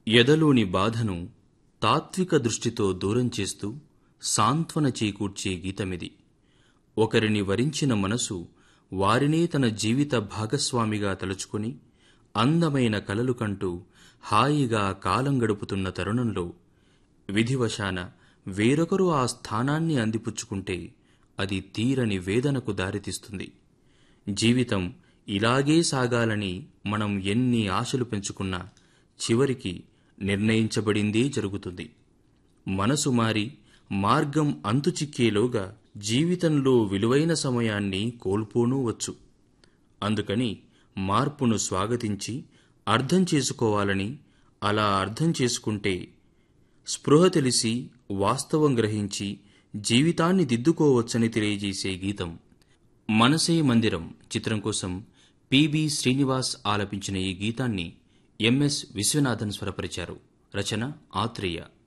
ఎదలోని బాధను తాత్విక దృష్టితో దూరం చేస్తూ సాంత్వన చేకూర్చే గీతమిది ఒకరిని వరించిన మనసు వారినే తన జీవిత భాగస్వామిగా తలుచుకుని అందమైన కలలు కంటూ హాయిగా కాలం గడుపుతున్న తరుణంలో విధివశాన వేరొకరు ఆ స్థానాన్ని అందిపుచ్చుకుంటే అది తీరని వేదనకు దారితీస్తుంది జీవితం ఇలాగే సాగాలని మనం ఎన్ని ఆశలు పెంచుకున్నా చివరికి నిర్ణయించబడిందే జరుగుతుంది మనసు మారి మార్గం అంతుచిక్కేలోగా జీవితంలో విలువైన సమయాన్ని కోల్పోనూ వచ్చు అందుకని మార్పును స్వాగతించి అర్థం చేసుకోవాలని అలా అర్థం చేసుకుంటే స్పృహ తెలిసి వాస్తవం గ్రహించి జీవితాన్ని దిద్దుకోవచ్చని తెలియజేసే గీతం మనసే మందిరం చిత్రం కోసం పిబి శ్రీనివాస్ ఆలపించిన ఈ గీతాన్ని ఎంఎస్ విశ్వనాథన్ స్వరపరిచారు రచన ఆత్రేయ